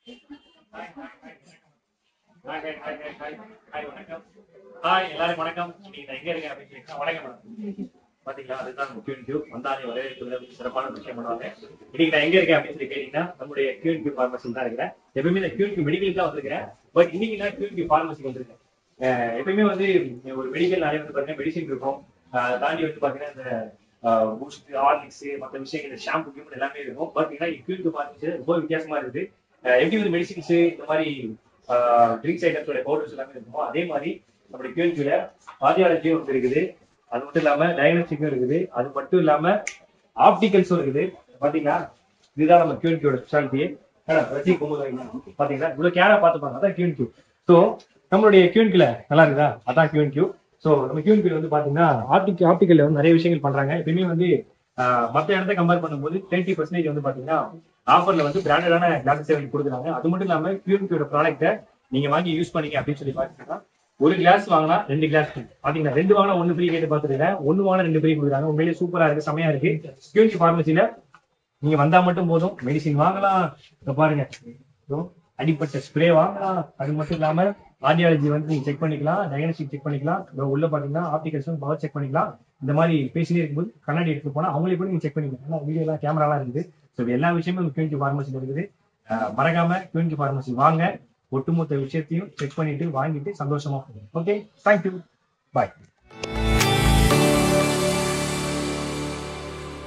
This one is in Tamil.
ஹாய் எல்லாரும் வணக்கம் இன்னைக்கு நான் எங்க இருக்கேன் அப்படின்னு சொல்லி வணக்கம் மேடம் பாத்தீங்களா அதுதான் கியூன் கியூ வந்தாலே வரவேற்புல சிறப்பான விஷயம் பண்ணுவாங்க இன்னைக்கு நான் எங்க இருக்கேன் அப்படின்னு சொல்லி கேட்டீங்கன்னா நம்மளுடைய கியூன் கியூ பார்மசி தான் இருக்கிறேன் எப்பவுமே இந்த கியூன் கியூ மெடிக்கலுக்கு தான் வந்திருக்கிறேன் பட் இன்னைக்கு நான் கியூன் கியூ பார்மசி வந்திருக்கேன் அஹ் எப்பயுமே வந்து ஒரு மெடிக்கல் நிறைய வந்து பாத்தீங்கன்னா மெடிசின் இருக்கும் அஹ் அதை தாண்டி வந்து பாத்தீங்கன்னா இந்த பூஸ்ட் ஹார்லிக்ஸ் மற்ற விஷயங்கள் ஷாம்பு கியூம் எல்லாமே இருக்கும் பட் ஏன்னா கியூன் கியூ பார்மசி ரொம்ப வித்தியாசமா இருக்குது அஹ் எப்படி வந்து மெடிசின்ஸ் இந்த மாதிரி ட்ரிங்க்ஸ் ஐட்டம்ஸோட பவுடர்ஸ் எல்லாமே இருக்குமோ அதே மாதிரி நம்மளுடைய கியூன்கியூல கார்டியாலஜியும் வந்து இருக்குது அது மட்டும் இல்லாம டயக்னோஸ்டிக்கும் இருக்குது அது மட்டும் இல்லாம ஆப்டிகல்ஸும் இருக்குது பாத்தீங்களா இதுதான் நம்ம கியூன்கியோட ஸ்பெஷாலிட்டி ரசி குமுத பாத்தீங்களா இவ்வளவு கேரா பாத்துப்பாங்க அதான் கியூன்கியூ ஸோ நம்மளுடைய கியூன்கியூல நல்லா இருக்குதா அதான் கியூன்கியூ ஸோ நம்ம கியூன்கியூல வந்து பாத்தீங்கன்னா ஆப்டிக் ஆப்டிக்கல்ல வந்து நிறைய விஷயங்கள் பண்றாங்க எப்பயுமே வந்து ஆஹ் மத்த இடத்த கம்பேர் பண்ணும்போது தேர்ட்டி பர்சன்டேஜ் வந்து பாத்தீங்கன்னா ஆஃபர்ல வந்து பிராண்டடான கிளாஸ் சேவை கொடுக்குறாங்க அது மட்டும் இல்லாம கியூன்கியோட ப்ராடக்ட்டை நீங்க வாங்கி யூஸ் பண்ணீங்க அப்படின்னு சொல்லி பாத்தீங்கன்னா ஒரு கிளாஸ் வாங்கினா ரெண்டு கிளாஸ் பாத்தீங்கன்னா ரெண்டு வாங்கினா ஒன்னு ஃப்ரீ கேட்டு பாத்துருக்கேன் ஒன்னு வாங்கினா ரெண்டு ஃப்ரீ கொடுக்குறாங்க உண்மையிலேயே சூப்பரா இருக்கு செமையா இருக்கு கியூன்கி பார்மசில நீங்க வந்தா மட்டும் போதும் மெடிசின் வாங்கலாம் இங்க பாருங்க இதோ அடிப்பட்ட ஸ்ப்ரே வாங்கலாம் அது மட்டும் இல்லாம ஆர்டியாலஜி வந்து நீங்க செக் பண்ணிக்கலாம் டயக்னோஸ்டிக் செக் பண்ணிக்கலாம் இதோ உள்ள பாத்தீங்கன்னா ஆப்டிகல்ஸும் பவர் செக் பண்ணிக்கலாம் இந்த மாதிரி பேசிட்டே இருக்கும்போது கண்ணாடி எடுத்து போனா அவங்களே கூட நீங்க செக் பண்ணிக்கலாம் ஏன்னா வீடியோ எல்லாம் கேமராலாம் இருக்குது ஸோ எல்லா விஷயமும் கியூன்கி பார்மசியில் இருக்குது அஹ் மறக்காம கியூன்கி பார்மசி வாங்க ஒட்டுமொத்த விஷயத்தையும் செக் பண்ணிட்டு வாங்கிட்டு சந்தோஷமா போகும் ஓகே தேங்க்யூ பாய்